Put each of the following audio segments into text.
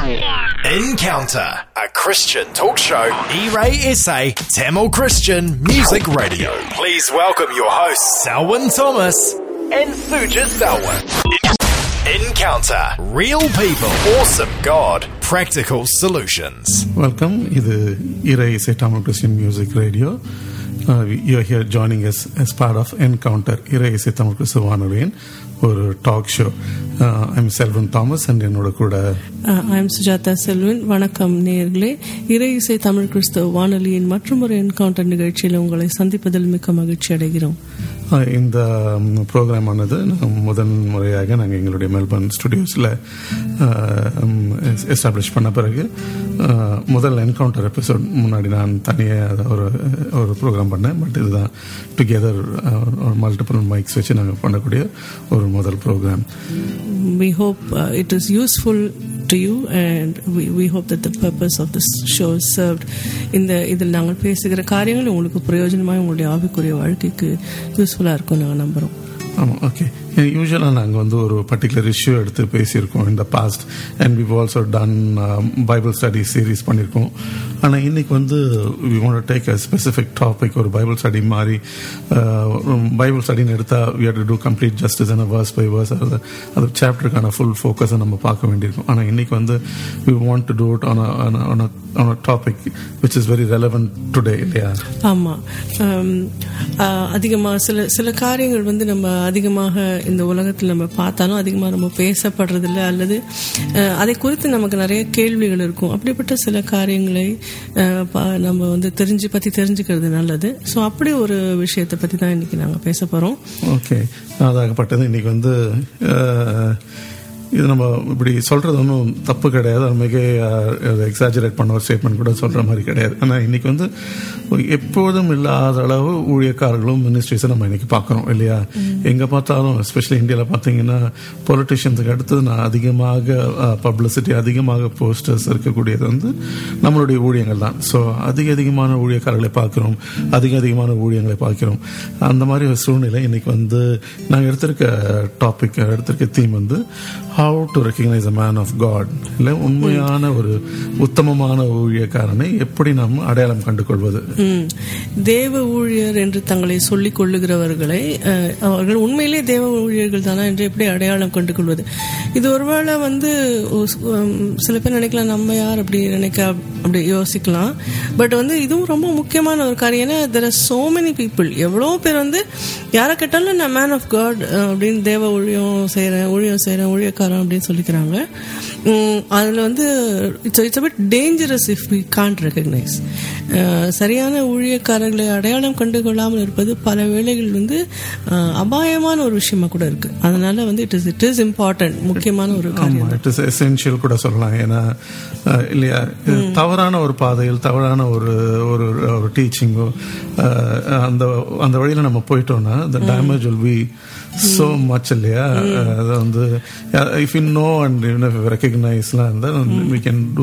Encounter, a Christian talk show. E-Ray SA, Tamil Christian Music Radio. Please welcome your hosts, Selwyn Thomas and Suja Selwyn. Encounter, real people, awesome God, practical solutions. Welcome இது Irai Isai Tamil Christian music radio you here joining us as part of encounter Irai Isai Tamil கிறிஸ்துவ வானொலியின் ஒரு talk show I'm Selvan Thomas and என்னோட கூட I'm Sujatha Selvan வணக்கம் நேர்களே இறை இசை தமிழ் கிறிஸ்தவ வானொலியின் மற்றொரு என்கவுண்டர் நிகழ்ச்சியில் உங்களை சந்திப்பதில் மிக்க மகிழ்ச்சி அடைகிறோம் uh, இந்த ப்ரோக்ராம் ஆனது நாங்க முதல் முறையாக நாங்கள் எங்களுடைய மெல்பர்ன் ஸ்டுடியோஸில் எஸ்டாப்ளிஷ் பண்ண பிறகு uh, முதல் என்கவுண்டர் எபிசோட் முன்னாடி நான் தனியாக ஒரு ஒரு ப்ரோக்ராம் பண்ணேன் பட் இதுதான் டுகெதர் மல்டிபிள் மைக்ஸ் வச்சு நாங்கள் பண்ணக்கூடிய ஒரு முதல் programme we hope uh, it is useful to you and we, we hope that the purpose of this show is served இந்த இதில் நாங்கள் பேசுகிற காரியங்கள் உங்களுக்கு பிரயோஜனமாக உங்களுடைய ஆவிக்குரிய வாழ்க்கைக்கு யூஸ்ஃபுல்லாக இருக்கும் நாங்கள் நம்புகிறோம் ஆமாம் ஓகே யூஸ்வலாக நாங்கள் வந்து ஒரு பர்டிகுலர் இஷ்யூ எடுத்து பேசியிருக்கோம் இந்த past and we also done Bible study series பண்ணியிருக்கோம் ஆனால் இன்னைக்கு வந்து we want take a specific topic ஒரு பைபிள் ஸ்டடி மாதிரி பைபிள் ஸ்டடின்னு எடுத்தால் we had to complete justice and verse by verse அது அது சாப்டருக்கான ஃபுல் ஃபோக்கஸை நம்ம பார்க்க வேண்டியிருக்கும் ஆனால் இன்னைக்கு வந்து we want to do it on on on a topic which is very relevant today இல்லையா ஆமாம் அதிகமாக சில சில காரியங்கள் வந்து நம்ம அதிகமாக இந்த உலகத்தில் நம்ம பார்த்தாலும் அதிகமாக நம்ம பேசப்படுறதில்ல அல்லது அஹ், அதை குறித்து நமக்கு நிறைய கேள்விகள் இருக்கும் அப்படிப்பட்ட சில காரியங்களை அஹ், பா- நம்ம வந்து தெரிஞ்சு பற்றி தெரிஞ்சுக்கிறது நல்லது ஸோ அப்படி ஒரு விஷயத்தை பற்றி தான் இன்னைக்கு நாங்கள் பேச போகிறோம் ஓகே அதாகப்பட்டது இன்னைக்கு வந்து அஹ், இது நம்ம இப்படி சொல்றது ஒன்றும் தப்பு கிடையாது அது மிக எக்ஸாஜரேட் பண்ண ஒரு ஸ்டேட்மெண்ட் கூட சொல்ற மாதிரி கிடையாது ஆனால் இன்னைக்கு வந்து எப்போதும் இல்லாத அளவு ஊழியக்காரர்களும் மினிஸ்ட்ரிஸை நம்ம இன்னைக்கு பார்க்குறோம் இல்லையா எங்க பார்த்தாலும் எஸ்பெஷலி இந்தியாவில் பார்த்தீங்கன்னா பொலிட்டிஷியன்ஸுக்கு அடுத்தது நான் அதிகமாக பப்ளிசிட்டி அதிகமாக போஸ்டர்ஸ் இருக்கக்கூடியது வந்து நம்மளுடைய ஊழியங்கள் தான் ஸோ அதிக அதிகமான ஊழியக்காரர்களை பார்க்கிறோம் அதிக அதிகமான ஊழியங்களை பார்க்கிறோம் அந்த மாதிரி ஒரு சூழ்நிலை இன்னைக்கு வந்து நாங்கள் எடுத்திருக்க டாபிக் எடுத்திருக்க தீம் வந்து how to recognise a man of God இல்லை உண்மையான ஒரு உத்தமமான ஊழியக்காரனை எப்படி நாம் அடையாளம் கண்டு கொள்வது ம். தேவ ஊழியர் என்று தங்களை சொல்லிக் கொள்ளுகிறவர்களை அஹ், அவர்கள் உண்மையிலே தேவ ஊழியர்கள் தானா என்று எப்படி அடையாளம் கண்டு கொள்வது இது ஒருவேளை வந்து உஸ்- உம், சில பேர் நினைக்கலாம் நம்ம யார் அப்படி நினைக்க அப்படி யோசிக்கலாம் பட் வந்து இதுவும் ரொம்ப முக்கியமான ஒரு காரியம் ஏன்னா there are so many people எவ்வளோ பேர் வந்து யாரை கேட்டாலும் நான் மேன் ஆஃப் காட் அப்படின்னு தேவ ஊழியம் செய்கிறேன் ஊழியம் செய்கிறேன் ஊழியக்காரன் அப்படின்னு சொல்லிக்கிறாங்க உம், அதுல வந்து it's it's bit dangerous if we can't recognise சரியான ஊழியக்காரர்களை அடையாளம் கண்டு கொள்ளாமல் இருப்பது பல வேளைகள் வந்து அஹ், அபாயமான ஒரு விஷயமா கூட இருக்கு அதனால வந்து it is it is important முக்கியமான ஒரு காரியம் ஆமா இட் இஸ் எசென்ஷியல் கூட சொல்லலாம் ஏன்னா அஹ், இல்லையா தவறான ஒரு பாதையில் தவறான ஒரு ஒரு ஒரு டீச்சிங்கோ அந்த அந்த வழியில நம்ம போயிட்டோம்னா the damage will be so much இல்லையா அஹ், அது வந்து இஃப் யூ நோ அண்ட் ரெக்கக்னைஸ்லாம் இருந்தால் வி கேன் டூ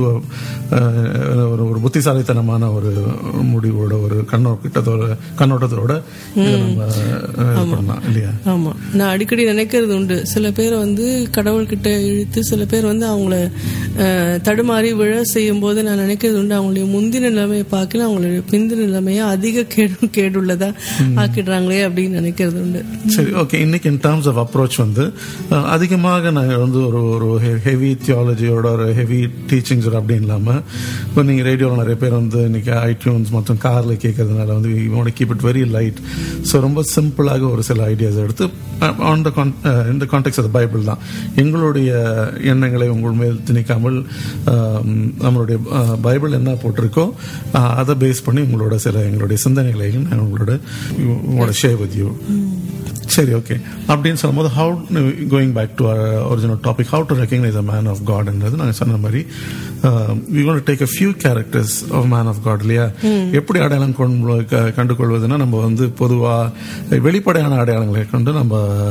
ஒரு ஒரு புத்திசாலித்தனமான ஒரு முடிவோட ஒரு கண்ணோட்டத்தோட கண்ணோட்டத்தோட இதை நம்ம அஹ், இது பண்ணலாம் இல்லையா ஆமா நான் அடிக்கடி நினைக்கிறது உண்டு சில பேர் வந்து கடவுள்கிட்ட இழுத்து சில பேர் வந்து அவங்கள அஹ், தடுமாறி விழ செய்யும் போது நான் நினைக்கிறது உண்டு அவங்களுடைய முந்தின நிலைமையை பார்க்கல அவங்களுடைய பிந்தின நிலைமையை அதிக கேடு கேடுள்ளதா ஆக்கிடுறாங்களே அப்படின்னு நினைக்கிறது உண்டு சரி ஓகே இன்னைக்கு இன் டேர்ம்ஸ் ஆஃப் அப்ரோச் வந்து அஹ், அதிகமாக நாங்கள் வந்து ஒரு ஒரு ஹெவி தியாலஜியோட ஒரு ஹெவி டீச்சிங்ஸ் அப்படி இல்லாமல் இப்போ நீங்கள் ரேடியோவில் நிறைய பேர் வந்து இன்னைக்கு ஐடியூன்ஸ் மற்றும் காரில் கேட்கறதுனால வந்து இவனோட keep it very light so ரொம்ப சிம்பிளாக ஒரு சில ஐடியாஸ் எடுத்து ஆன் த இந்த கான்டெக்ட் ஆஃப் பைபிள் தான் எங்களுடைய எண்ணங்களை உங்கள் மேல் திணிக்காமல் அஹ், நம்மளுடைய அஹ், பைபிள் என்ன போட்டிருக்கோ அஹ், அதை பேஸ் பண்ணி உங்களோட சில எங்களுடைய சிந்தனைகளை நான் உங்களோட உங்களோட ஷேர் வித் யூ சரி ஓகே அப்படின்னு சொல்லும்போது how going back to original topic how to recognise a man of காட்ன்றது நாங்கள் சொன்ன மாதிரி we gonna take a few characters of man of God இல்லையா எப்படி அடையாளம் கொண்டு க- கண்டுகொள்வதுன்னா நம்ம வந்து பொதுவாக வெளிப்படையான அடையாளங்களை கொண்டு நம்ம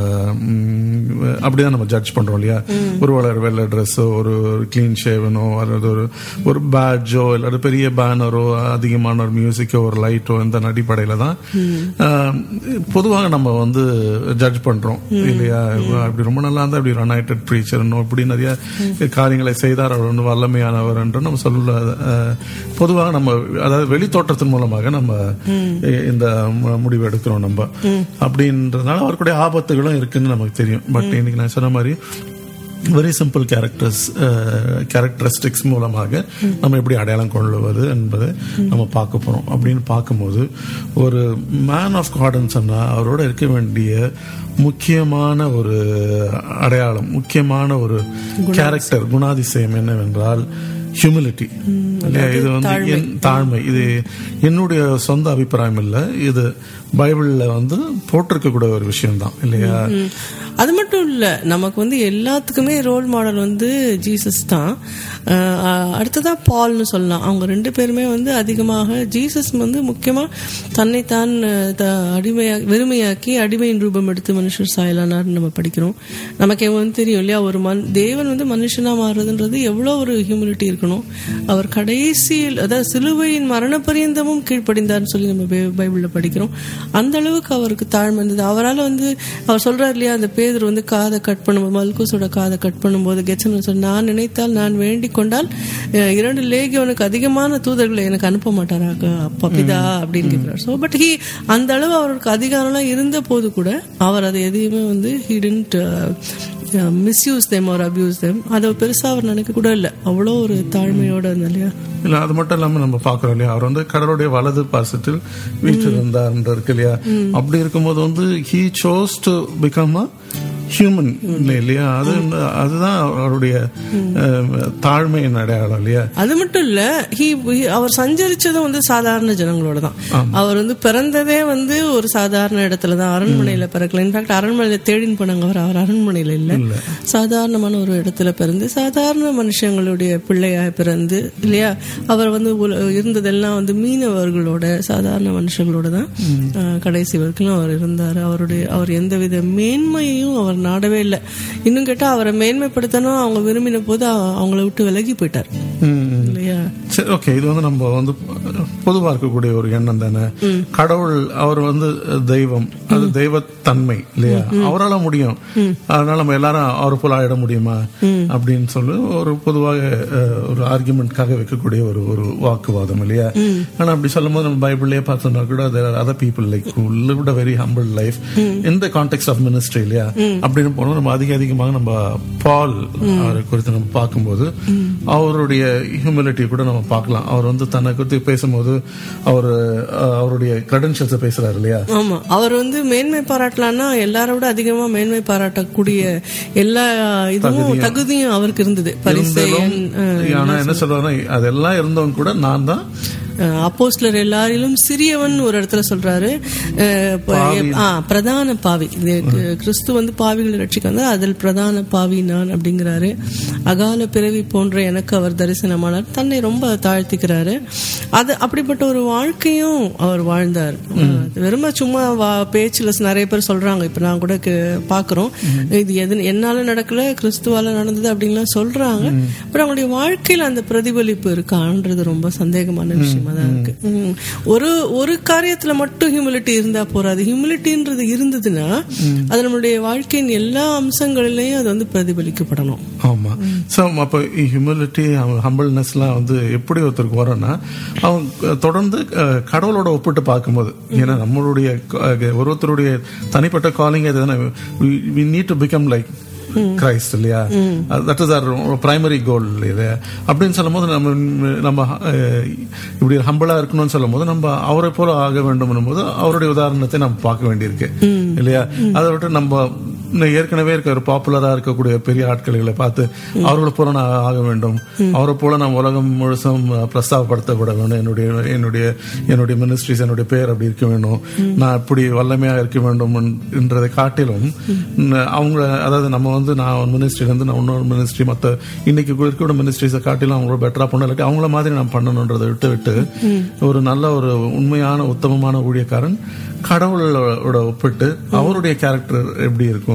ம், அப்படிதான் நம்ம ஜட்ஜ் பண்றோம் இல்லையா ஒருவேளை ஒரு வெள்ளை ட்ரெஸ்ஸோ ஒரு கிளீன் ஷேவனோ அல்லது ஒரு ஒரு பேட்ஜோ இல்லாட்டி பெரிய பேனரோ அதிகமான ஒரு மியூசிக்கோ ஒரு லைட்டோ இந்த அடிப்படையில தான் ஆஹ், பொதுவாக நம்ம வந்து ஜட்ஜ் பண்றோம் இல்லையா அப்படி ரொம்ப நல்லா இருந்தா இப்படி யுனைடெட் ப்ரீச்சர் இப்படி நிறைய காரியங்களை செய்தார் அவர் வந்து வல்லமையானவர் என்று நம்ம சொல்ல அஹ், பொதுவாக நம்ம அதாவது வெளி தோற்றத்தின் மூலமாக நம்ம இந்த மு- முடிவு எடுக்கிறோம் நம்ம அப்படின்றதுனால அவருடைய ஆபத்துகளும் இருக்குன்னு நமக்கு தெரியும் பட் இன்னைக்கு நான் சொன்ன மாதிரி வெரி சிம்பிள் கேரக்டர்ஸ் கேரக்டரிஸ்டிக்ஸ் மூலமாக நம்ம எப்படி அடையாளம் கொள்ளுவது என்பதை நம்ம பார்க்க போறோம் அப்படின்னு பார்க்கும்போது ஒரு மேன் ஆஃப் கார்டன் சொன்னா அவரோட இருக்க வேண்டிய முக்கியமான ஒரு அடையாளம் முக்கியமான ஒரு கேரக்டர் குணாதிசயம் என்னவென்றால் ஹியூமிலிட்டி இல்லையா இது வந்து என் தாழ்மை இது என்னுடைய சொந்த அபிப்பிராயம் இல்லை இது பைபிள்ல வந்து போட்டிருக்கக்கூடிய ஒரு விஷயம்தான் இல்லையா ம். அது மட்டும் இல்ல நமக்கு வந்து எல்லாத்துக்குமே ரோல் மாடல் வந்து ஜீசஸ் தான் அஹ், அஹ், அடுத்ததா பால்னு சொல்லலாம் அவங்க ரெண்டு பேருமே வந்து அதிகமாக ஜீசஸ் வந்து முக்கியமா தன்னைத்தான் அஹ், த- அடிமையா வெறுமையாக்கி அடிமையின் ரூபம் எடுத்து மனுஷர் சாயலானார்னு நம்ம படிக்கிறோம் நமக்கு வந்து தெரியும் இல்லையா ஒரு மண் தேவன் வந்து மனுஷனா மாறுறதுன்றது எவ்வளவு ஒரு ஹியூமிலிட்டி இருக்கணும் அவர் கடைசியில் அதாவது சிலுவையின் மரண பரியந்தமும் கீழ்ப்படிந்தார்னு சொல்லி நம்ம பை- பைபிள்ல படிக்கிறோம் அந்த அளவுக்கு அவருக்கு தாழ்மை இருந்தது அவரால் வந்து அவர் சொல்றாரு இல்லையா அந்த பேதர் வந்து காதை கட் பண்ணும்போது மல்கூஸோட காதை கட் பண்ணும்போது கெச்சமன் சொல் நான் நினைத்தால் நான் வேண்டிக் கொண்டால் அஹ், இரண்டு லேகியோனுக்கு அதிகமான தூதர்களை எனக்கு அனுப்ப மாட்டாராக அப்பா பிதா அப்படின்னு கேட்கிறார் ஸோ பட் ஹி அந்த அளவு அவருக்கு அதிகாரம்லாம் இருந்த போது கூட அவர் அதை எதையுமே வந்து he tend misuse them or abuse them அதை பெருசா அவர் நினைக்க கூட இல்லை அவ்வளோ ஒரு தாழ்மையோட இருந்தா இல்லையா இல்ல அது மட்டும் இல்லாம நம்ம பாக்குறோம் இல்லையா அவர் வந்து கடவுளுடைய வலது பாசத்தில் வீற்றிருந்தார் இருக்கு இல்லையா அப்படி இருக்கும்போது வந்து he chose to become a human இல்லையா அது அதுதான் அவருடைய அஹ், தாழ்மையின் அடையாளம் இல்லையா அது மட்டும் இல்ல he he- அவர் சஞ்சரிச்சதும் வந்து சாதாரண ஜனங்களோட தான் அவர் வந்து பிறந்ததே வந்து ஒரு சாதாரண இடத்துல தான் அரண்மனையில பிறக்கல இன்ஃபேக்ட் அரண்மனையில தேடின்னு போனாங்க அவர் அவர் அரண்மனையில இல்ல சாதாரணமான ஒரு இடத்துல பிறந்து சாதாரண மனுஷங்களுடைய பிள்ளையா பிறந்து இல்லையா அவர் வந்து உல- இருந்ததெல்லாம் வந்து மீனவர்களோட சாதாரண மனுஷங்களோட தான் அஹ், கடைசி வரைக்கும் அவர் இருந்தார் அவருடைய அவர் எந்தவித மேன்மையையும் அவர் நாடவே இல்லை இன்னும் கேட்டா அவரை மேன்மைப்படுத்தணும் அவங்க விரும்பின போது அவ- அவங்கள விட்டு விலகி போயிட்டார் இல்லையா சரி ஓகே இது வந்து நம்ம வந்து பொதுவா இருக்கக்கூடிய ஒரு எண்ணம் தானே கடவுள் அவர் வந்து தெய்வம் அது தெய்வத்தன்மை இல்லையா அவரால முடியும் அதனால நம்ம எல்லாரும் அவர் போல ஆயிட முடியுமா அப்படின்னு சொல்லி ஒரு பொதுவாக அஹ், ஒரு ஆர்குமெண்ட்காக வைக்கக்கூடிய ஒரு ஒரு வாக்குவாதம் இல்லையா ஆனா அப்படி சொல்லும்போது நம்ம பைபிள்லயே பார்த்தோம்னா கூட other people like lived a very humble life in the context of ministry இல்லையா அப்படின்னு போனோம் நம்ம அதிக அதிகமாக நம்ம பால் அவரை குறித்து நம்ம பார்க்கும்போது அவருடைய ஹியூமிலிட்டி கூட நம்ம பார்க்கலாம் அவர் வந்து தன்னை குறித்து பேசும்போது அவர் அஹ், அவருடைய கிரெடென்ஷியல்ஸை பேசுறாரு இல்லையா ஆமா அவர் வந்து மேன்மை பாராட்டலாம்னா எல்லாரை விட அதிகமா மேன்மை பாராட்டக்கூடிய எல்லா இதுவும் தகுதியும் அவருக்கு இருந்தது பரிசெயன் ஆனா என்ன சொல்றாருன்னா அதெல்லாம் இருந்தவங்க கூட நான் தான் அப்போஸ்லர் எல்லாரிலும் சிறியவன் ஒரு இடத்துல சொல்றாரு அஹ், ப- ஆ, பிரதான பாவி இது கு- கிறிஸ்து வந்து பாவிகளை ரட்சிக்க வந்தார் அதில் பிரதான பாவி நான் அப்படிங்கிறாரு அகால பிறவி போன்ற எனக்கு அவர் தரிசனமானார் தன்னை ரொம்ப தாழ்த்திக்கிறாரு அது அப்படிப்பட்ட ஒரு வாழ்க்கையும் அவர் வாழ்ந்தார் அது வெறும சும்மா வா- பேச்சுல நிறைய பேர் சொல்றாங்க இப்ப நான் கூட கே- பாக்குறோம் இது எது என்னால நடக்கல கிறிஸ்துவால நடந்தது அப்படின்லாம் சொல்றாங்க பட் அவங்களுடைய வாழ்க்கையில அந்த பிரதிபலிப்பு இருக்கான்றது ரொம்ப சந்தேகமான விஷயமா தான் இருக்கு ம். ஒரு ஒரு காரியத்துல மட்டும் ஹியூமிலிட்டி இருந்தா போறாது ஹியூமிலிட்டின்றது இருந்ததுன்னா அது நம்மளுடைய வாழ்க்கையின் எல்லா அம்சங்களிலையும் அது வந்து பிரதிபலிக்கப்படணும் ஆமா சோ அப்ப ஹியூமிலிட்டி ஹம்பிள்னஸ்லாம் வந்து எப்படி ஒருத்தருக்கு வரும்னா அவங்க தொடர்ந்து அஹ், கடவுளோட ஒப்பிட்டு பார்க்கும்போது ஏன்னா நம்மளுடைய அஹ், ஒருத்தருடைய தனிப்பட்ட காலிங் எதுனா we need to become like Christ இல்லையா that is our primary goal இல்லையா அப்படின்னு சொல்லும்போது நம்ம நம்ம அஹ், இப்படி ஹம்பிளா இருக்கணும்னு சொல்லும் போது நம்ம அவரை போல ஆக வேண்டும் போது அவருடைய உதாரணத்தை நம்ம பார்க்க வேண்டியிருக்கு இல்லையா அதை விட்டு நம்ம இன்னும் ஏற்கனவே இருக்க ஒரு பாப்புலரா இருக்கக்கூடிய பெரிய ஆட்களை பார்த்து அவர்களை போல நான் ஆக வேண்டும் அவரை போல நான் உலகம் முழுசும் பிரஸ்தாபப்படுத்தப்பட வேண்டும் என்னுடைய என்னுடைய என்னுடைய மினிஸ்ட்ரிஸ் என்னுடைய பேர் அப்படி இருக்க வேண்டும் நான் இப்படி வல்லமையா இருக்க வேண்டும் என்றதை காட்டிலும் ந- அவங்கள அதாவது நம்ம வந்து நான் மினிஸ்ட்ரில இருந்து நான் இன்னொரு மினிஸ்ட்ரி மத்த இன்னைக்கு இருக்கிற மினிஸ்ட்ரிஸை காட்டிலும் அவங்களோட பெட்டரா பண்ண இல்லாட்டி அவங்கள மாதிரி நான் பண்ணணுன்றதை விட்டு விட்டு ஒரு நல்ல ஒரு உண்மையான உத்தமமான ஊழியக்காரன் கடவுளோட ஒப்பிட்டு அவருடைய கேரக்டர் எப்படி இருக்கும்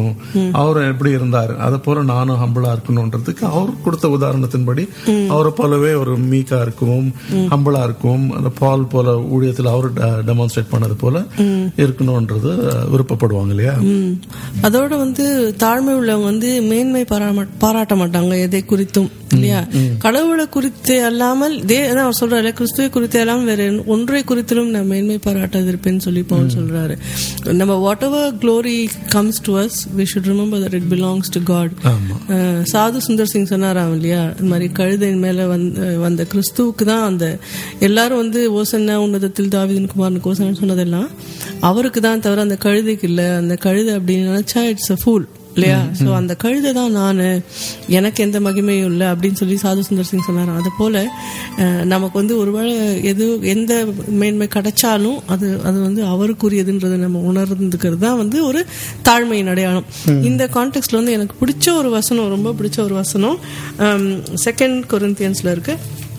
இருக்கணும் அவர் எப்படி இருந்தாரு அதை போல நானும் ஹம்பிளா இருக்கணும்ன்றதுக்கு அவர் கொடுத்த உதாரணத்தின்படி அவரை போலவே ஒரு மீக்கா இருக்கவும் ஹம்பிளா இருக்கவும் அந்த பால் போல ஊழியத்தில் அவர் டெமான்ஸ்ட்ரேட் பண்ணது போல இருக்கணும்ன்றது விருப்பப்படுவாங்க இல்லையா ம். அதோட வந்து தாழ்மை உள்ளவங்க வந்து மேன்மை பாராம- பாராட்ட மாட்டாங்க எதை குறித்தும் இல்லையா கடவுளை குறித்து அல்லாமல் தே அதான் அவர் சொல்றாரு கிறிஸ்துவை குறித்து அல்லாமல் வேற ஒன்றை குறித்திலும் நான் மேன்மை பாராட்டாதிருப்பேன்னு சொல்லி பவுல் சொல்றாரு நம்ம whatever glory comes to us we should remember that it belongs to God ஆமா சாது சுந்தர் சிங் சொன்னாராம் இல்லையா இந்த மாதிரி கழுதை மேல வந்த வந்த கிறிஸ்துவுக்கு தான் அந்த எல்லாரும் வந்து ஓசன்னா உன்னதத்தில் தாவிதன் குமாரனுக்கு ஓசன்னு சொன்னதெல்லாம் அவருக்கு தான் தவிர அந்த கழுதைக்கு இல்ல அந்த கழுதை அப்படின்னு நினைச்சா இட்ஸ் அ ஃபூல் இல்லையா சோ அந்த கழுதை தான் நான் எனக்கு எந்த மகிமையும் இல்லை அப்படின்னு சொல்லி சாது சுந்தர் சிங் சொன்னாராம் அது போல அஹ், நமக்கு வந்து ஒருவேளை எது எந்த மேன்மை கிடைச்சாலும் அது அது வந்து அவருக்குரியதுன்றதை நம்ம உணர்ந்துக்கிறது தான் வந்து ஒரு தாழ்மையின் அடையாளம் இந்த கான்டெக்ட்ல வந்து எனக்கு பிடிச்ச ஒரு வசனம் ரொம்ப பிடிச்ச ஒரு வசனம் செகண்ட் கொரிந்தியன்ஸ்ல இருக்கு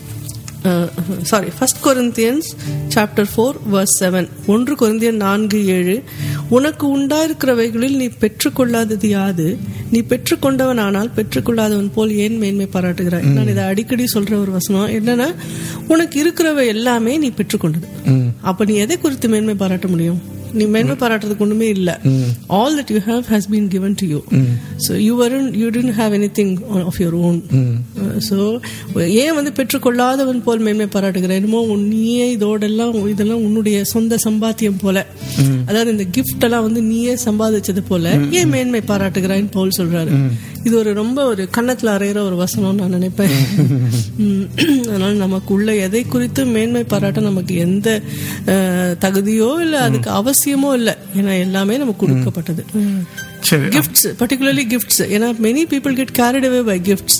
sorry first Corinthians chapter four verse seven ஒன்று கொரிந்தியன் நான்கு ஏழு உனக்கு உண்டாயிருக்கிறவைகளில் நீ பெற்றுக்கொள்ளாதது யாது நீ பெற்றுக்கொண்டவன் ஆனால் பெற்றுக்கொள்ளாதவன் போல் ஏன் மேன்மை பாராட்டுகிறாய் நான் இதை அடிக்கடி சொல்ற ஒரு வசனம் என்னன்னா உனக்கு இருக்கிறவை எல்லாமே நீ பெற்றுக்கொண்டது அப்ப நீ எதை குறித்து மேன்மை பாராட்ட முடியும் நீ மேன்மை பாராட்டுறதுக்கு ஒண்ணுமே இல்ல all that you have has been given to you so you weren't you tend have anything of your own so ஏன் வந்து பெற்றுக்கொள்ளாதவன் போல் மேன்மை பாராட்டுகிற என்னமோ உன் நீயே இதோடெல்லாம் இதெல்லாம் உன்னுடைய சொந்த சம்பாத்தியம் போல அதாவது இந்த கிஃப்ட் எல்லாம் வந்து நீயே சம்பாதிச்சது போல ஏன் மேன்மை பாராட்டுகிறாய்ன்னு போல் சொல்றாரு இது ஒரு ரொம்ப ஒரு கன்னத்துல அறையிற ஒரு வசனம் நான் நினைப்பேன் உம், அதனால நமக்கு உள்ள எதை குறித்து மேன்மை பாராட்ட நமக்கு எந்த அஹ், தகுதியோ இல்ல அதுக்கு அவசியமோ இல்லை ஏன்னா எல்லாமே நமக்கு கொடுக்கப்பட்டது சரி கிஃப்ட்ஸ் பர்டிகுலர்லி கிஃப்ட்ஸ் ஏன்னா many people get carried away by gifts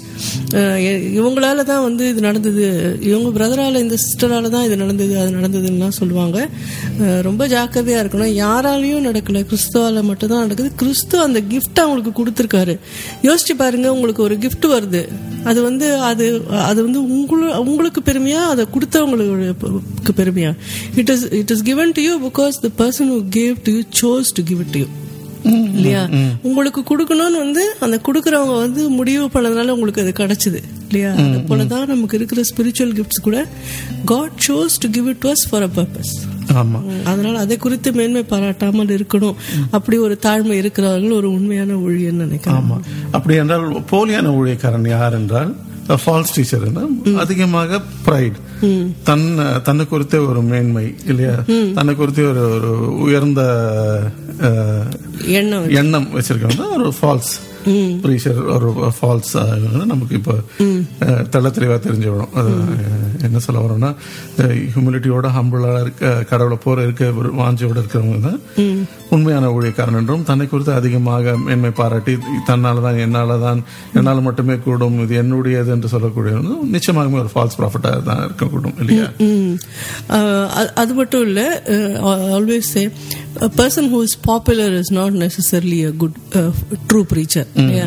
இவங்களால தான் வந்து இது நடந்தது இவங்க பிரதரால இந்த சிஸ்டரால தான் இது நடந்தது அது நடந்ததுன்னுலாம் சொல்லுவாங்க அஹ் ரொம்ப ஜாக்கிரதையா இருக்கணும் யாராலையும் நடக்கல கிறிஸ்துவால மட்டும் தான் நடக்குது கிறிஸ்து அந்த கிஃப்ட் அவங்களுக்கு கொடுத்துருக்காரு யோசிச்சு பாருங்க உங்களுக்கு ஒரு gift வருது அது வந்து அது அது வந்து உங்களு உங்களுக்கு பெருமையா அதை கொடுத்தவங்களுக்கு பெருமையா it is it is given to you because the person who gave to you chose to give it to you இல்லையா உங்களுக்கு கொடுக்கணும்னு வந்து அந்த கொடுக்கறவங்க வந்து முடிவு பண்ணதுனால உங்களுக்கு அது கிடைச்சது இல்லையா அது போலதான் நமக்கு இருக்கிற ஸ்பிரிச்சுவல் கிஃப்ட்ஸ் கூட God chose to give it was for a purpose ஆமா அதனால அதை குறித்து மேன்மை பாராட்டாமல் இருக்கணும் அப்படி ஒரு தாழ்மை இருக்கிறவர்கள் ஒரு உண்மையான ஊழியர்னு நினைக்கிறேன் ஆமா அப்படி என்றால் போலியான ஊழியக்காரன் யார் என்றால் ஃபால்ஸ் டீச்சர் அதிகமாக ப்ரைட் தன் தன்னை குறித்தே ஒரு மேன்மை இல்லையா தன்னை குறித்தே ஒரு ஒரு உயர்ந்த அஹ், எண்ணம் எண்ணம் வச்சிருக்கவங்க ஒரு ஃபால்ஸ் ப்ரீஷர் ஒரு ஃபால்ஸ் நமக்கு இப்போ அஹ், தெள்ள தெளிவா தெரிஞ்சு விடும் அது அஹ், என்ன சொல்ல வரோம்னா ஹியூமிலிட்டியோட ஹம்பிளா இருக்க கடவுளை போற இருக்க ஒரு வாஞ்சியோட இருக்கிறவங்க தான் உண்மையான ஊழியக்காரன் என்றும் தன்னை குறித்து அதிகமாக மேன்மை பாராட்டி தன்னாலதான் என்னாலதான் என்னால் மட்டுமே கூடும் இது என்னுடையது என்று சொல்லக்கூடிய நிச்சயமாகவே ஒரு ஃபால்ஸ் ப்ராஃபிட்டா தான் இருக்கக்கூடும் இல்லையா ம். அஹ், அ- அது மட்டும் இல்ல always say person who is popular is not necessarily a good true preacher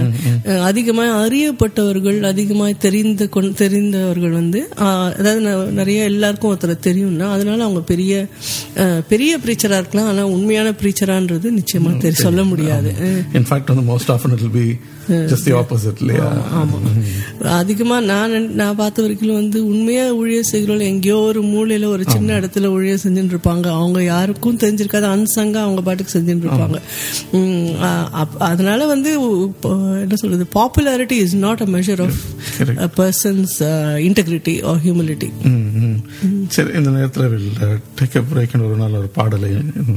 அதிகமாக அறியப்பட்டவர்கள் அதிகமாக தெரிந்த கொண்- தெரிந்தவர்கள் வந்து அஹ், அதாவது ந- நிறைய எல்லாருக்கும் ஒருத்தரை தெரியும்னா அதனால அவங்க பெரிய அஹ், பெரிய ப்ரீச்சரா இருக்கலாம் ஆனா உண்மையான ப்ரீச்சரான்றது நிச்சயமா தெரி சொல்ல முடியாது இன்ஃபேக்ட் வந்து most often it be just the opposite இல்லையா ஆமா அதிகமா நான் நினை- நான் பார்த்த வரைக்கும் வந்து உண்மையா ஊழியர் செய்கிறவங்க எங்கேயோ ஒரு மூலையில ஒரு சின்ன இடத்துல ஊழியர் செஞ்சுட்டு இருப்பாங்க அவங்க யாருக்கும் தெரிஞ்சிருக்காது அன்சங்க அவங்க பாட்டுக்கு செஞ்சுட்டு இருப்பாங்க உம், அ- அப்- அதனால வந்து இப்போ என்ன சொல்றது popularity is not a measure of person's integrity or humility hmm, hmm. சரி இந்த நேரத்தில் வில் டேக் அ பிரேக் ஒரு நாள் ஒரு பாடலை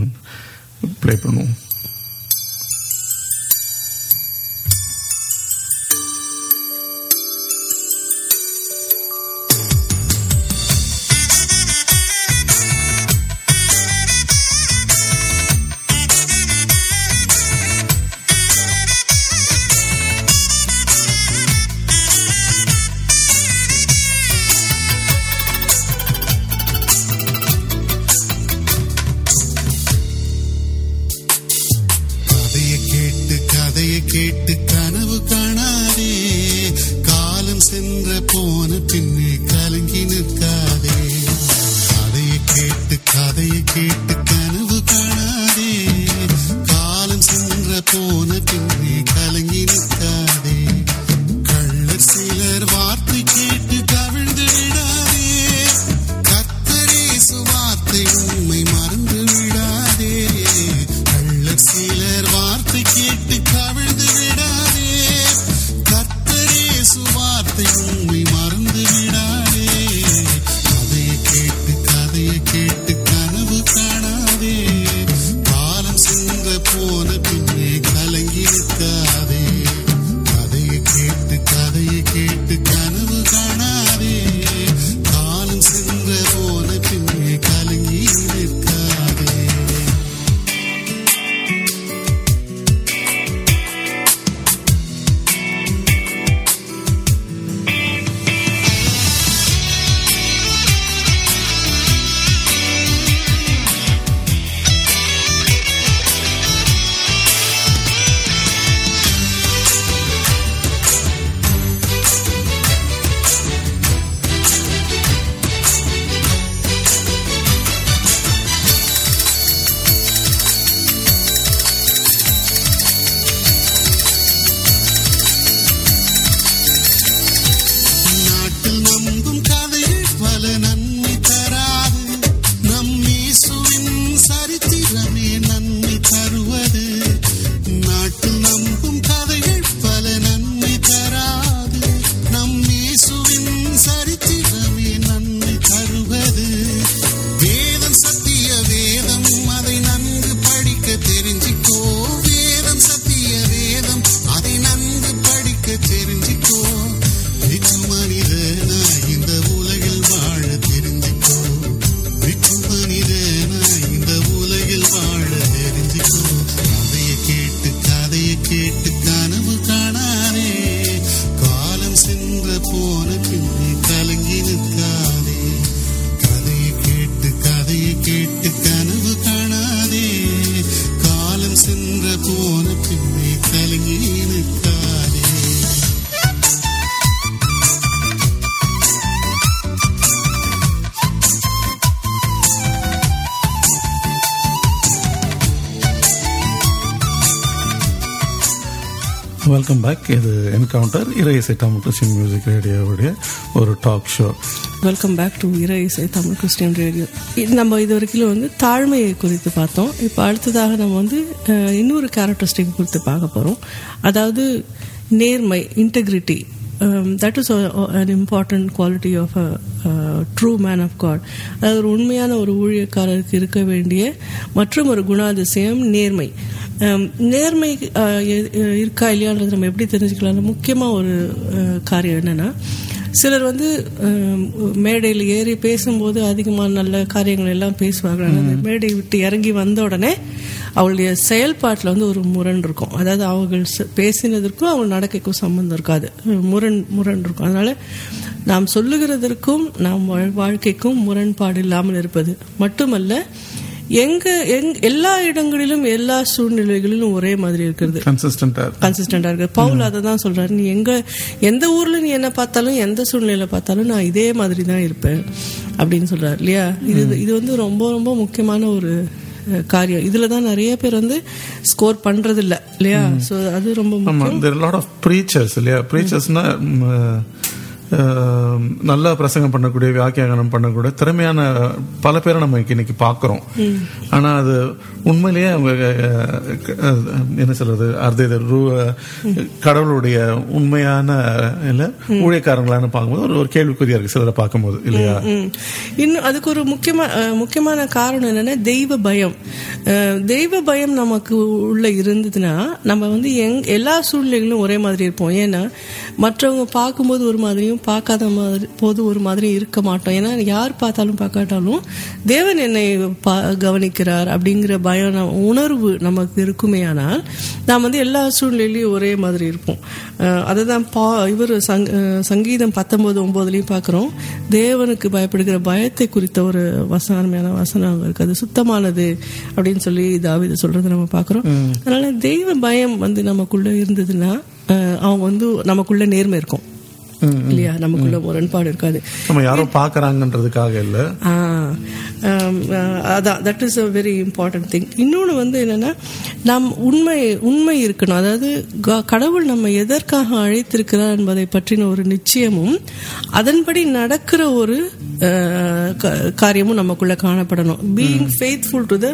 ப்ளே பண்ணுவோம் கதையை கேட்டு கதையை கேட்டு கனவு காணாதே காலம் சென்ற போன பின்னே கலங்கி நிற்காதே கதையை கேட்டு கதையை கேட்டு கனவு காணாதே காலம் சென்ற போன பின்னே வெல்கம் பேக் இது encounter Iraisai Tamil Christian music ரேடியோவுடைய ஒரு talk show welcome back to Irai Isai Tamil Christian radio இது நம்ம இது வரைக்கும் வந்து தாழ்மையை குறித்து பார்த்தோம் இப்போ அடுத்ததாக நம்ம வந்து அஹ், இன்னொரு கேரக்டரிஸ்டிக் குறித்து பார்க்க போகிறோம் அதாவது நேர்மை integrity that is an important quality of a true man of God அதாவது ஒரு உண்மையான ஒரு ஊழியக்காரருக்கு இருக்க வேண்டிய மற்றும் ஒரு குணாதிசயம் நேர்மை Um, நேர்மை uh, எ- எ- இருக்கா இல்லையான்றது நம்ம எப்படி தெரிஞ்சுக்கலாம் முக்கியமாக ஒரு uh, காரியம் என்னன்னா சிலர் வந்து um, மேடையில் ஏறி பேசும்போது அதிகமான நல்ல காரியங்கள் எல்லாம் பேசுவாங்க ஆனா அந்த மேடை விட்டு இறங்கி வந்த உடனே அவளுடைய செயல்பாட்டில் வந்து ஒரு முரண் இருக்கும் அதாவது அவர்கள் ச- பேசினதற்கும் அவங்க நடக்கைக்கும் சம்மந்தம் இருக்காது முரண் முரண் இருக்கும் அதனால நாம் சொல்லுகிறதற்கும் நாம் வாழ்- வாழ்க்கைக்கும் முரண்பாடு இல்லாமல் இருப்பது மட்டுமல்ல எங்க எங் எல்லா இடங்களிலும் எல்லா சூழ்நிலைகளிலும் ஒரே மாதிரி இருக்கிறது கன்சிஸ்டண்டா கன்சிஸ்டண்டா இருக்கு பவுல் அதை தான் சொல்றாரு நீ எங்க எந்த ஊர்ல நீ என்ன பார்த்தாலும் எந்த சூழ்நிலையில பார்த்தாலும் நான் இதே மாதிரி தான் இருப்பேன் அப்படின்னு சொல்றாரு இல்லையா இது இது வந்து ரொம்ப ரொம்ப முக்கியமான ஒரு அஹ், காரியம் இதுல தான் நிறைய பேர் வந்து ஸ்கோர் பண்றது இல்ல இல்லையா சோ அது ரொம்ப ஆமா முக்கியம் தேர் லாட் ஆஃப் ப்ரீச்சர்ஸ் இல்லையா ப்ரீச்சர்ஸ்னா நல்லா பிரசங்கம் பண்ணக்கூடிய வியாக்கியானம் பண்ணக்கூடிய திறமையான பல பேரை நம்ம இன்னைக்கு பார்க்குறோம் ஆனா அது உண்மையிலேயே அவங்க அஹ், அஹ், என்ன சொல்றது அது இது ரு- கடவுளுடைய உண்மையான இல்ல ஊழியக்காரங்களான்னு பார்க்கும்போது ஒரு ஒரு கேள்விக்குறியா இருக்கு சிலரை பார்க்கும்போது இல்லையா ம். இன்னும் அதுக்கு ஒரு முக்கியமா அஹ், முக்கியமான காரணம் என்னன்னா தெய்வ பயம் அஹ், தெய்வ பயம் நமக்கு உள்ள இருந்ததுன்னா நம்ம வந்து எங் எல்லா சூழ்நிலைகளும் ஒரே மாதிரி இருப்போம் ஏன்னா மற்றவங்க பார்க்கும்போது ஒரு மாதிரியும் பார்க்காத மாதிரி போது ஒரு மாதிரியும் இருக்க மாட்டோம் ஏன்னா யார் பார்த்தாலும் பார்க்காட்டாலும் தேவன் என்னை பா- கவனிக்கிறார் அப்படிங்கிற பயம் நம்ம- உணர்வு நமக்கு இருக்குமே ஆனால் நாம் வந்து எல்லா சூழ்நிலையிலையும் ஒரே மாதிரி இருப்போம் அஹ், அதுதான் பா இவர் சங் அஹ், சங்கீதம் பத்தொன்பது ஒன்பதுலையும் பார்க்குறோம் தேவனுக்கு பயப்படுகிற பயத்தை குறித்த ஒரு வசனமான வசனம் அங்க இருக்கு அது சுத்தமானது அப்படின்னு சொல்லி தாவீது சொல்றது நம்ம பார்க்குறோம் அதனால தெய்வ பயம் வந்து நமக்குள்ள இருந்ததுன்னா அஹ், அவங்க வந்து நமக்குள்ள நேர்மை இருக்கும் இல்லையா நமக்குள்ள முரண்பாடு இருக்காது நம்ம யாரும் பார்க்கறாங்கன்றதுக்காக இல்ல ஆ, ஆம், ஆ, அதான் that is a very important thing இன்னொன்று வந்து என்னன்னா நம் உண்மை உண்மை இருக்கணும் அதாவது க- கடவுள் நம்ம எதற்காக அழைத்திருக்கிறார் என்பதை பற்றின ஒரு நிச்சயமும் அதன்படி நடக்கிற ஒரு ஆ, க- காரியமும் நமக்குள்ள காணப்படணும் being faithful to the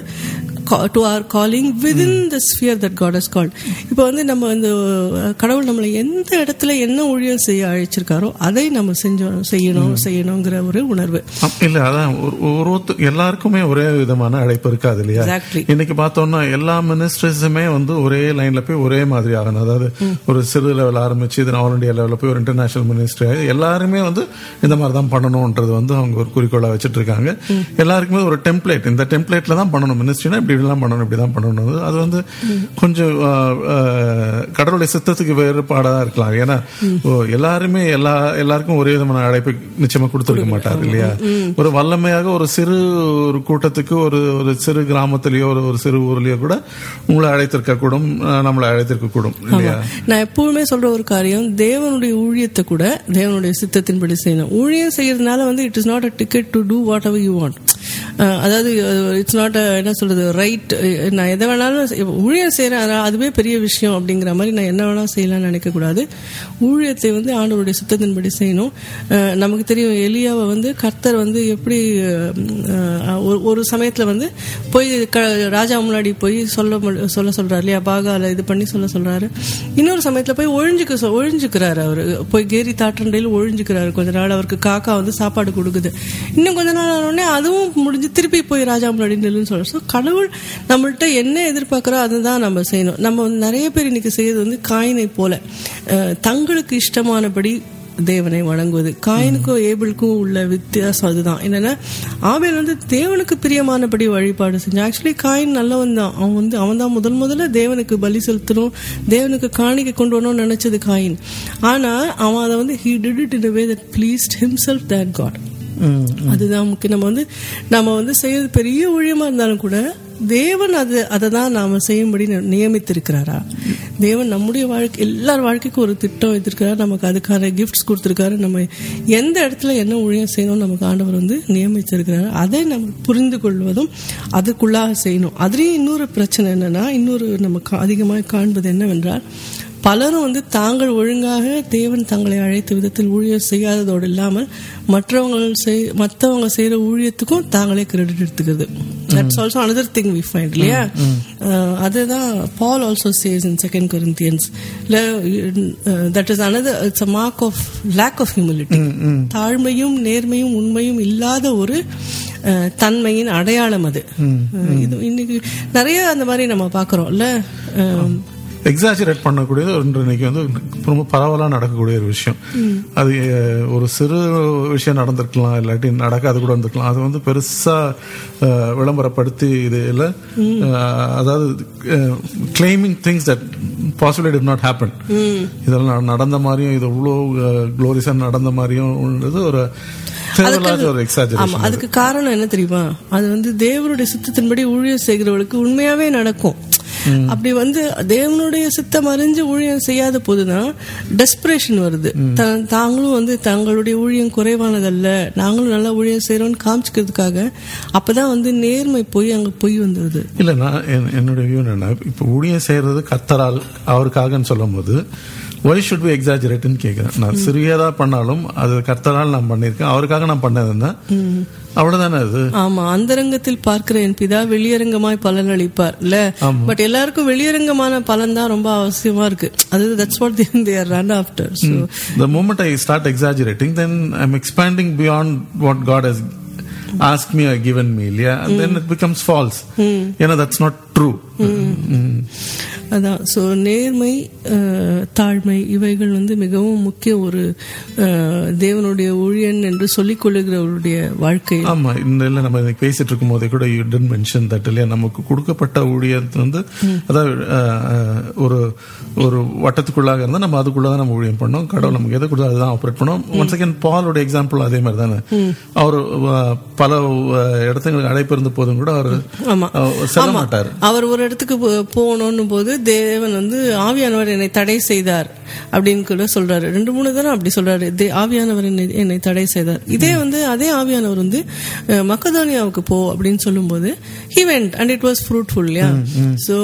to our calling within the sphere that God has called இப்போ வந்து நம்ம இந்த அஹ், கடவுள் நம்மளை எந்த இடத்துல என்ன ஊழியம் செய்ய அழைச்சிருக்காரோ அதை நம்ம செஞ்சோம் செய்யணும் செய்யணுங்கிற ஒரு உணர்வு அப்- இல்ல அதான் ஒரு ஒரு ஒருத்த- எல்லாருக்குமே ஒரே விதமான அழைப்பு இருக்காது இல்லையா Exactly. இன்னைக்கு பார்த்தோம்னா எல்லா மினிஸ்ட்ரிஸுமே வந்து ஒரே லைன்ல போய் ஒரே மாதிரி ஆகணும் அதாவது ஒரு சிறு லெவல் ஆரம்பிச்சு இது ஆல் இண்டியா லெவலில் போய் ஒரு இன்டர்நேஷனல் மினிஸ்ட்ரி எல்லாருமே வந்து இந்த மாதிரி தான் பண்ணணும்ன்றது வந்து அவங்க ஒரு குறிக்கோளா வச்சுட்டு இருக்காங்க எல்லாருக்குமே ஒரு டெம்ப்ளேட் இந்த டெம்ப்ளேட்ல தான் பண்ணணும் மினிஸ்ட்ரினா இப்படி இப்படிலாம் பண்ணணும் இப்படி தான் பண்ணணும் அது வந்து கொஞ்சம் ஆஹ், ஆஹ், கடவுளுடைய சித்தத்துக்கு வேறுபாடா இருக்கலாம் ஏன்னா ஓ, எல்லாருமே எல்லா எல்லாருக்கும் ஒரே விதமான அழைப்பு நிச்சயமா கொடுத்துருக்க மாட்டார் இல்லையா ஒரு வல்லமையாக ஒரு சிறு ஒரு கூட்டத்துக்கு ஒரு ஒரு சிறு கிராமத்திலயோ ஒரு ஒரு சிறு ஊர்லயோ கூட உங்களை அழைத்திருக்க கூடும் ஆஹ், நம்மளை அழைத்திருக்க கூடும் இல்லையா நான் எப்பவுமே சொல்ற ஒரு காரியம் தேவனுடைய ஊழியத்தை கூட தேவனுடைய சித்தத்தின்படி செய்யணும் ஊழியம் செய்யறதுனால வந்து it is not a ticket to do whatever you want அதாவது இட்ஸ் நாட் என்ன சொல்றது ரைட் நான் எதை வேணாலும் செய்- ஊழியம் செய்யறேன் ஆனா அதுவே பெரிய விஷயம் அப்படிங்கிற மாதிரி நான் என்ன வேணாலும் செய்யலாம்னு நினைக்க கூடாது ஊழியத்தை வந்து ஆண்டவருடைய சித்தத்தின்படி செய்யணும் அஹ், நமக்கு தெரியும் எலியாவை வந்து கர்த்தர் வந்து எப்படி அஹ், ஒரு- ஒரு சமயத்துல வந்து போய் க- ராஜா முன்னாடி போய் சொல்ல மு- சொல்ல சொல்றாரு இல்லையா பாகால இது பண்ணி சொல்ல சொல்றாரு இன்னொரு சமயத்துல போய் ஒழிஞ்சுக்க சொ- ஒழிஞ்சுக்கிறாரு அவரு போய் கேரி தாற்றண்டையில் ஒழிஞ்சுக்கிறாரு கொஞ்ச நாள் அவருக்கு காக்கா வந்து சாப்பாடு கொடுக்குது இன்னும் கொஞ்ச நாள் ஆன உடனே அதுவும் முடிஞ்சு திருப்பி போய் ராஜா முன்னாடி நில்லுன்னு சொல்ற ஸோ கடவுள் நம்மள்ட்ட என்ன எதிர்பார்க்கிறோ அதுதான் நம்ம செய்யணும் நம்ம வந்து நிறைய பேர் இன்னைக்கு செய்யறது வந்து காயினை போல அஹ், தங்களுக்கு இஷ்டமானபடி தேவனை வணங்குவது காயினுக்கும் ஏபிளுக்கும் உள்ள வித்தியாசம் அதுதான் என்னன்னா ஆபேல் வந்து தேவனுக்கு பிரியமானபடி வழிபாடு செஞ்சான் ஆக்சுவலி காயின் நல்லவன் தான் அவன் வந்து அவன் தான் முதல் முதல்ல தேவனுக்கு பலி செலுத்தணும் தேவனுக்கு காணிக்கை கொண்டு வரணும்னு நினைச்சது காயின் ஆனா அவன் அதை வந்து he did it in way that pleased himself that God அதுதான் முக்கியம் நம்ம வந்து நம்ம வந்து செய்யறது பெரிய ஊழியமா இருந்தாலும் கூட தேவன் அது அதை தான் நாம செய்யும்படி நி- நியமித்திருக்கிறாரா தேவன் நம்முடைய வாழ்க்கை எல்லார் வாழ்க்கைக்கும் ஒரு திட்டம் வைத்திருக்கிறார் நமக்கு அதுக்கான கிஃப்ட்ஸ் கொடுத்திருக்காரு நம்ம எந்த இடத்துல என்ன ஊழியம் செய்யணும் நமக்கு ஆண்டவர் வந்து நியமிச்சிருக்கிறாரு அதை நம்ம புரிந்து கொள்வதும் அதுக்குள்ளாக செய்யணும் அதுலேயும் இன்னொரு பிரச்சனை என்னன்னா இன்னொரு நம்ம கா- அதிகமாக காண்பது என்னவென்றால் பலரும் வந்து தாங்கள் ஒழுங்காக தேவன் தங்களை அழைத்த விதத்தில் ஊழியம் செய்யாததோடு இல்லாமல் மற்றவங்க செய் மற்றவங்க செய்யற ஊழியத்துக்கும் தாங்களே கிரெடிட் எடுத்துக்கிறது that's also another thing we find இல்லையா அஹ் அதுதான் Paul also says in second Corinthians that is another it's a mark of lack of humility தாழ்மையும் நேர்மையும் உண்மையும் இல்லாத ஒரு அஹ், தன்மையின் அடையாளம் அது அஹ், இது இன்னைக்கு நிறைய அந்த மாதிரி நம்ம பாக்குறோம்ல அஹ், எக்ஸாஜரேட் பண்ணக்கூடியது ஒன்று இன்னைக்கு வந்து ரொம்ப பரவலாக நடக்கக்கூடிய ஒரு விஷயம் அது அஹ், ஒரு சிறு விஷயம் நடந்திருக்கலாம் இல்லாட்டி நடக்காது கூட இருந்திருக்கலாம் அது வந்து பெருசா அஹ், விளம்பரப்படுத்தி இது இல்லை அதாவது claiming things that possibly did not happen இதெல்லாம் நட- நடந்த மாதிரியும் இது இவ்வளோ க்ளோரிஸாக நடந்த மாதிரியும் உள்ளது ஒரு தேவையில்லாத ஒரு ஆமா எக்ஸாஜரேஷன் அதுக்கு காரணம் என்ன தெரியுமா அது வந்து தேவனுடைய சித்தத்தின்படி ஊழியம் செய்கிறவளுக்கு உண்மையாவே நடக்கும் அப்படி வந்து தேவனுடைய சித்தம் அறிஞ்சு ஊழியம் செய்யாத போதுதான் டெஸ்பிரேஷன் வருது த- தாங்களும் வந்து தங்களுடைய ஊழியம் குறைவானதல்ல நாங்களும் நல்லா ஊழியம் செய்யறோம்னு காமிச்சுக்கிறதுக்காக அப்பதான் வந்து நேர்மை போய் அங்க பொய் வந்துருது இல்ல நான் என்- என்னுடைய வியூ என்னன்னா இப்போ ஊழியம் செய்யறது கத்தரால் அவருக்காகன்னு சொல்லும் போது ஒய் ஷுட் பி எக்ஸாஜரேட்னு கேட்கிறேன் நான் சிறியதா பண்ணாலும் அது கர்த்தரால் நான் பண்ணியிருக்கேன் அவருக்காக நான் பண்ணதுன்னா அவ்வளவுதானே அது ஆமா அந்தரங்கத்தில் பார்க்கிற என் பிதா வெளியரங்கமாய் பலன் அளிப்பார் இல்ல பட் எல்லாருக்கும் வெளியரங்கமான பலன் தான் ரொம்ப அவசியமா இருக்கு அது that's what they are run after so the moment I start exaggerating, then I'm expanding beyond what God has asked me or given me. Yeah, and then it becomes false. You know, that's not true. Mm. அதான் so நேர்மை அஹ், தாழ்மை இவைகள் வந்து மிகவும் முக்கிய ஒரு அஹ், தேவனுடைய ஊழியன் என்று சொல்லிக் கொள்ளுகிறவருடைய வாழ்க்கை ஆமா இந்த இல்ல நம்ம இன்னைக்கு பேசிட்டு இருக்கும் போதே கூட யூ டென்ட் மென்ஷன் தட் இல்லையா நமக்கு கொடுக்கப்பட்ட ஊழியத்தை வந்து அதாவது அஹ், அஹ், ஒரு ஒரு வட்டத்துக்குள்ளாக இருந்தா நம்ம அதுக்குள்ளதான் நம்ம ஊழியம் பண்ணோம் கடவுள் நமக்கு எதை கொடுத்தா அதுதான் ஆப்ரேட் பண்ணோம் ஒன் செகண்ட் பாலோட எக்ஸாம்பிள் அதே மாதிரி தானே அவர் அஹ், பல அஹ், இடத்துங்களுக்கு அழைப்பு இருந்த போதும் கூட அவர் ஆமா செல்ல மாட்டார் அவர் ஒரு இடத்துக்கு போ- போகணும்னு போது தேவன் வந்து ஆவியானவர் என்னை தடை செய்தார் அப்படின்னு கூட சொல்றாரு ரெண்டு மூணு தடவை அப்படி சொல்றாரு தே- ஆவியானவர் என்னை என்னை தடை செய்தார் இதே வந்து அதே ஆவியானவர் வந்து அஹ், மக்கதானியாவுக்கு போ அப்படின்னு சொல்லும்போது he went and it was fruitful இல்லையா ஸோ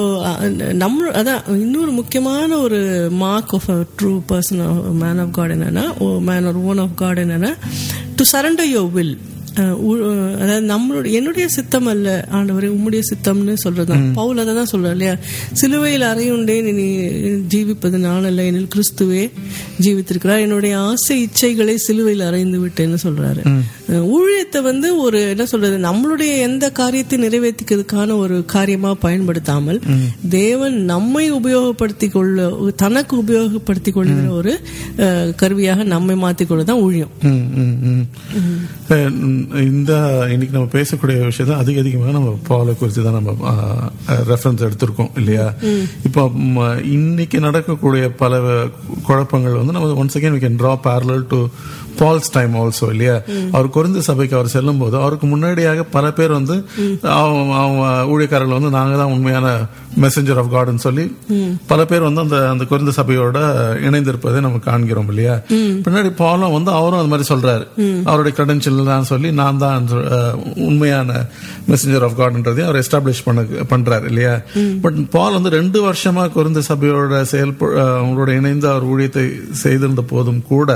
நம்ம அதான் இன்னொரு முக்கியமான ஒரு mark of a true person man of God என்னன்னா மேன் ஒரு ஓன் ஆஃப் காட் என்னன்னா to surrender your will uh உ- அஹ் அதாவது நம்மளுடைய என்னுடைய சித்தம் அல்ல ஆண்டவரே உம்முடைய சித்தம்னு சொல்றதுதான் பவுல் அதை தான் சொல்றார் இல்லையா சிலுவையில் அறையுண்டேன் நீ ஜீவிப்பது நான் அல்ல எனில் கிறிஸ்துவே ஜீவித்திருக்கிறார் என்னுடைய ஆசை இச்சைகளை சிலுவையில் அறைந்து விட்டேன்னு சொல்றாரு அஹ் ஊழியத்தை வந்து ஒரு என்ன சொல்றது நம்மளுடைய எந்த காரியத்தை நிறைவேற்றிக்கிறதுக்கான ஒரு காரியமா பயன்படுத்தாமல் தேவன் நம்மை உபயோகப்படுத்தி கொள்ள தனக்கு உபயோகப்படுத்தி கொள்கிற ஒரு அஹ், கருவியாக நம்மை மாத்திக்கொள்ளதான் ஊழியம் ம், ம், ம். அஹ், இந்த இன்னைக்கு நம்ம பேசக்கூடிய விஷயத்த அதிக அதிகமாக நம்ம பாலை குறித்து தான் நம்ம ரெஃபரன்ஸ் எடுத்திருக்கோம் இல்லையா இப்போ ம், இன்னைக்கு நடக்கக்கூடிய பல குழப்பங்கள் வந்து நம்ம once again we can draw parallel to Paul's time also இல்லையா அவர் குறைந்த சபைக்கு அவர் செல்லும் போது அவருக்கு முன்னாடியாக பல பேர் வந்து அவங்க அவங்க ஊழியக்காரர்கள் வந்து நாங்க தான் உண்மையான மெசஞ்சர் ஆஃப் காட்னு சொல்லி பல பேர் வந்து அந்த அந்த குறைந்த சபையோட இணைந்திருப்பதை நம்ம காண்கிறோம் இல்லையா பின்னாடி பாலம் வந்து அவரும் அந்த மாதிரி சொல்றாரு அவருடைய கிரெடென்ஷியல் தான் சொல்லி நான் தான் அஹ், உண்மையான மெசஞ்சர் ஆஃப் காட்ன்றதையும் அவர் எஸ்டாப்ளிஷ் பண்ண பண்றாரு இல்லையா பட் பால் வந்து ரெண்டு வருஷமா குறைந்த சபையோட செயல்ப அஹ், அவங்களோட இணைந்து அவர் ஊழியத்தை செய்திருந்த போதும் கூட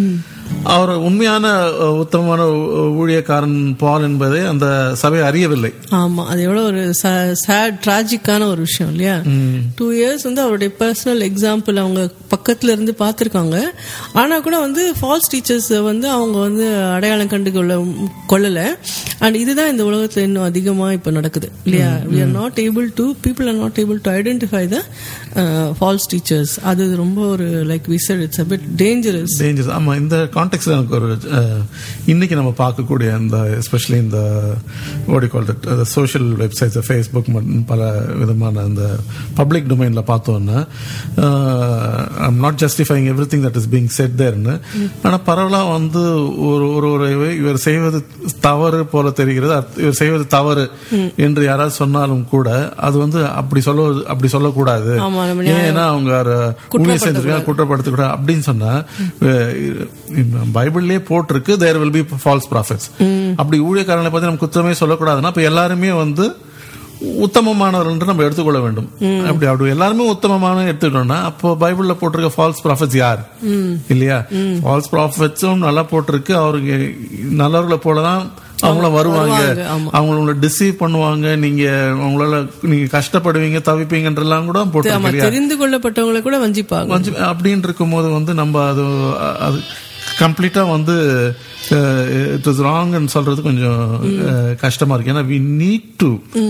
அவர் உண்மையான அஹ், உத்தமமான ஊ- ஊழியக்காரன் பால் என்பதை அந்த சபை அறியவில்லை ஆமா அது எவ்வளவு ஒரு சேட் டிராஜிக்கான ஒரு விஷயம் இல்லையா டூ இயர்ஸ் வந்து அவருடைய பர்சனல் எக்ஸாம்பிள் அவங்க பக்கத்துல இருந்து பார்த்திருக்காங்க ஆனா கூட வந்து ஃபால்ஸ் டீச்சர்ஸ் வந்து அவங்க வந்து அடையாளம் கண்டு கொள்ள கொள்ளல அண்ட் இதுதான் இந்த உலகத்துல இன்னும் அதிகமா இப்ப நடக்குது இல்லையா we are not able to people are not able to identify the false teachers அது ரொம்ப ஒரு like we said it's a bit dangerous dangers ஆமா இந்த கான்டெக்ட்ல எனக்கு ஒரு அஹ், இன்னைக்கு நம்ம பார்க்கக்கூடிய இந்த எஸ்பெஷலி இந்த ஓடி கால் தட் சோஷியல் வெப்சைட்ஸ் ஃபேஸ்புக் மற்றும் பல விதமான அந்த பப்ளிக் டொமைன்ல பார்த்தோன்னா I'm not justifying everything that is being said தேர்னு ஆனா பரவலாக வந்து ஒரு ஒரு ஒரு இவர் செய்வது தவறு போல தெரிகிறது அத்- இவர் செய்வது தவறு என்று யாராவது சொன்னாலும் கூட அது வந்து அப்படி சொல்ல அப்படி சொல்லக்கூடாது ஆமா, நம்ம ஏன்னா அவங்க ஊழியம் செஞ்சிருக்காங்க குற்றப்படுத்தக்கூடாது அப்படின்னு சொன்னா அஹ், பைபிள்லயே போட்டிருக்கு there will be false prophets அப்படி ஊழியக்காரங்களை பத்தி நம்ம குற்றமே சொல்லக்கூடாதுன்னா இப்ப எல்லாருமே வந்து உத்தமமானவர் என்று நம்ம எடுத்துக்கொள்ள வேண்டும் அப்படி அப்படி எல்லாருமே உத்தமமான எடுத்துக்கிட்டோம்னா அப்போ பைபிள்ல போட்டிருக்க ஃபால்ஸ் ப்ராஃபிட்ஸ் யார் இல்லையா ஃபால்ஸ் ப்ராஃபிட்ஸும் நல்லா போட்டிருக்கு அவருக்கு நல்லவர்களை போலதான் அவங்கள வருவாங்க வருவாங்க, ஆமா. அவங்கள டிசீவ் பண்ணுவாங்க நீங்க அவங்களால நீங்க கஷ்டப்படுவீங்க தவிப்பீங்கன்றலாம் கூட ஆமா போட்டிருக்கு இல்லையா தெரிந்து கொள்ளப்பட்டவங்களை கூட வஞ்சிப்பாங்க கொஞ்சம் அப்படின்னு இருக்கும்போது வந்து நம்ம அது அது கம்ப்ளீட்டா வந்து இட் இஸ் ராங்னு சொல்றது கொஞ்சம் அஹ், கஷ்டமா இருக்கு ஏன்னா we need to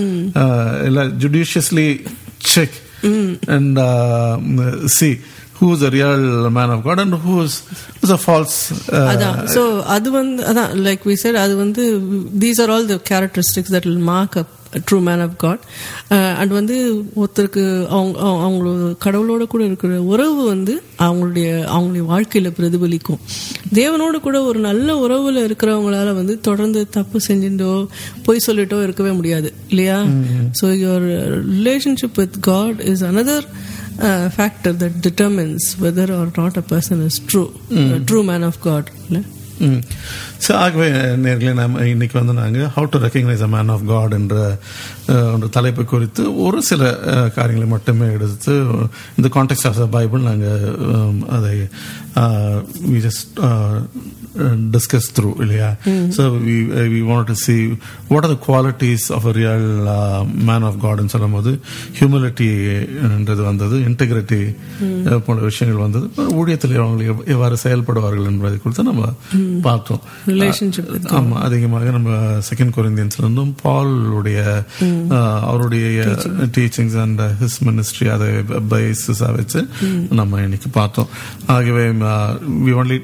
judiciously check and see who is a real man of God and who is is a false அதான் சோ அது வந்து அதான் லைக் வி said அது வந்து these are all the characteristics that will mark up true man of God and வந்து ஒருத்தருக்கு அவங்க அவங்க- அவங்களோட கடவுளோட கூட இருக்கிற உறவு வந்து அவங்களுடைய அவங்களுடைய வாழ்க்கையில பிரதிபலிக்கும் தேவனோடு கூட ஒரு நல்ல உறவுல இருக்கிறவங்களால வந்து தொடர்ந்து தப்பு செஞ்சுட்டோ பொய் சொல்லிட்டோ இருக்கவே முடியாது இல்லையா so your relationship with God is another uh, factor that determines whether or not a person is true, a true man of God. இல்ல? ஸோ ஆகவே நேர்களே நாம் இன்னைக்கு வந்து நாங்கள் how to recognise a man of God என்ற அஹ், ஒரு தலைப்பு குறித்து ஒரு சில அஹ், காரியங்களை மட்டுமே எடுத்து இந்த கான்டெக்ட் ஆஃப் த பைபிள் நாங்கள் அதை வி ஜஸ்ட் டிஸ்கஸ் த்ரூ இல்லையா so we we want to see what are the qualities of a real man of காட்னு சொல்லும் போது ஹியூமிலிட்டின்றது வந்தது இன்டெகிரிட்டி போன்ற விஷயங்கள் வந்தது ஊழியத்தில் அவங்க எவ்- எவ்வாறு செயல்படுவார்கள் என்பதை குறித்து நம்ம பார்த்தோம் Relationship with ஆமா அதிகமாக நம்ம செகண்ட் கொரிந்தியன்ஸ்ல இருந்தும் பாலுடைய அவருடைய டீச்சிங்ஸ் அண்ட் ஹிஸ் மினிஸ்ட்ரி அதை பேசிஸா வச்சு நம்ம இன்னைக்கு பார்த்தோம் ஆகவே வி ஒன்லி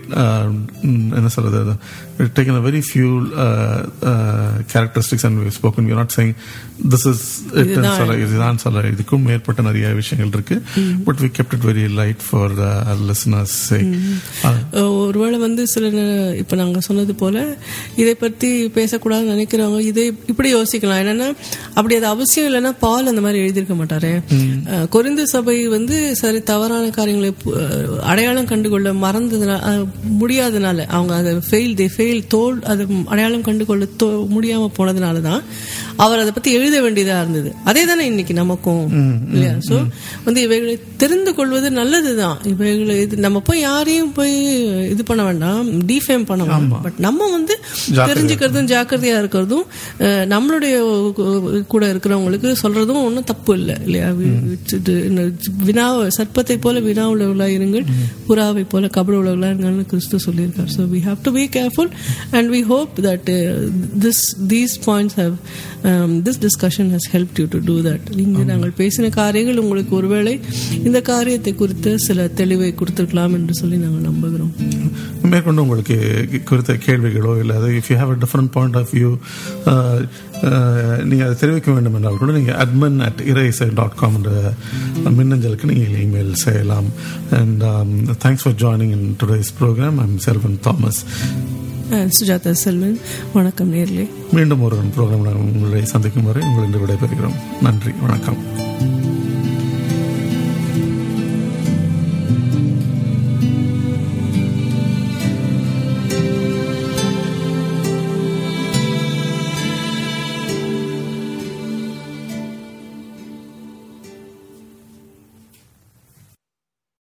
என்ன சொல்றது taken a very few uh, uh, characteristics and we've spoken we're not saying this is it and இதுதான் சொல்ல இதுதான் சொல்ல இதுக்கும் மேற்பட்ட நிறைய விஷயங்கள் இருக்கு but we kept it very light for the listeners sake Uh, uh ஒருவேளை வந்து சில நே- இப்ப நாங்க சொன்னது போல இதை பத்தி பேசக்கூடாதுன்னு நினைக்கிறவங்க இதை இப்படி யோசிக்கலாம் என்னன்னா அப்படி அது அவசியம் இல்லைன்னா பால் அந்த மாதிரி எழுதியிருக்க மாட்டாரு அஹ் கொரிந்து சபை வந்து சரி தவறான காரியங்களை பு- அஹ் அடையாளம் கண்டுகொள்ள மறந்ததுனால அஹ் முடியாதனால அவங்க அதை ஃபெயில் தே ஃபெயில் தோல் அதை அடையாளம் கண்டுகொள்ள தோ- முடியாம போனதுனால தான் அவர் அதை பத்தி எழுத வேண்டியதா இருந்தது அதே தானே இன்னைக்கு நமக்கும் இல்லையா சோ வந்து இவைகளை தெரிந்து கொள்வது நல்லதுதான் இவைகளை இது நம்ம போய் யாரையும் போய் இது பண்ண வேண்டாம் டிஃபேம் பண்ண வேண்டாம் பட் நம்ம வந்து தெரிஞ்சுக்கிறதும் ஜாக்கிரதையா இருக்கிறதும் அஹ், நம்மளுடைய கு- கூட இருக்கிறவங்களுக்கு சொல்றதும் ஒன்றும் தப்பு இல்லை இல்லையா வி- இது இந்த வினா சர்ப்பத்தை போல வினா உள்ளவர்களா இருங்கள் புறாவை போல கபட உள்ளவர்களா இருங்கள்னு கிறிஸ்து சொல்லியிருக்கார் so we have to be careful and we hope that this these points how this discussion has help you to do that இங்கு நாங்கள் பேசின காரியங்கள் உங்களுக்கு ஒருவேளை இந்த காரியத்தை குறித்து சில தெளிவை கொடுத்திருக்கலாம் என்று சொல்லி நாங்கள் நம்புகிறோம் மேற்கொண்டு உங்களுக்கு குறித்த கேள்விகளோ இல்லை அது if you have a different point of view நீங்கள் அதை தெரிவிக்க வேண்டும் என்றால் கூட நீங்கள் admin at Iraisai dot com என்ற மின்னஞ்சலுக்கு நீங்கள் இமெயில் செய்யலாம் and thanks for joining in today's programme I'm Selvan Thomas uh, Sujatha Selvan வணக்கம் நேர்லே மீண்டும் ஒரு ப்ரோக்ராம் உங்களை சந்திக்கும் வரை உங்களிடம் விடைபெறுகிறோம் நன்றி வணக்கம்